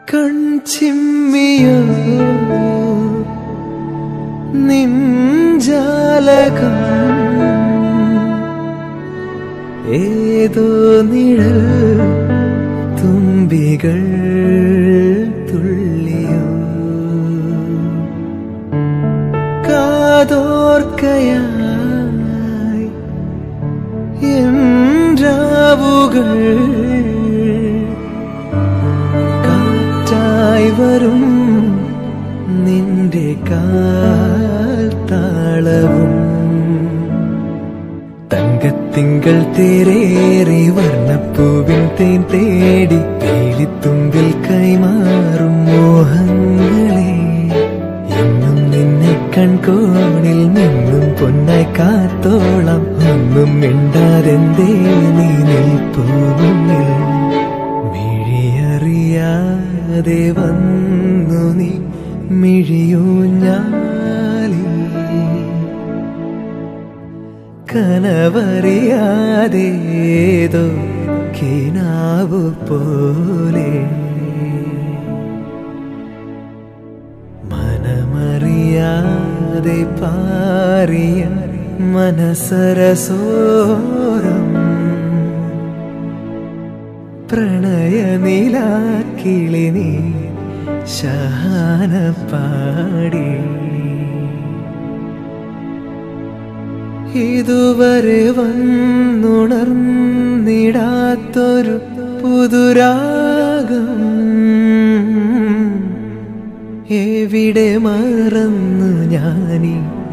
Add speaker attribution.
Speaker 1: കൺചിമ്മിയോ നിഞ്ചാലകം ഏതോ നിഴൽ തുമ്പികൾ തുള്ളിയോ കാതോർക്കയായി என்றாവുകൾ കാറ്റായി വരും നിന്റെ കാൽ താളവും തങ്കത്തിങ്കൾ തേരേറി വർണ്ണപ്പൂവിൻ തേൻ തേടി തേലിത്തുമ്പിൽ കൈമാറും മോഹങ്ങളെ എന്നും നിന്നെ കൺകോണിൽ നിന്നും പൊന്നായി കാത്തോളം ഒന്നും മിണ്ടാതെന്തേ നീ നിൽപ്പൂമുന്നിൽ മിഴിയറിയാതെ വന്നു നീ മിഴിയൂഞ്ഞാലിൽ കനവറിയാതേതോ കിനാവു പോലെ മനമറിയാതെ പാറിയ മനസരസോരം പ്രണയനിലാക്കിളി നീ ശഹാന പാടി ഇതുവരെ വന്നുണർന്നിടാത്തൊരു പുതുരാഗം എവിടെ മറന്നു ഞാനീ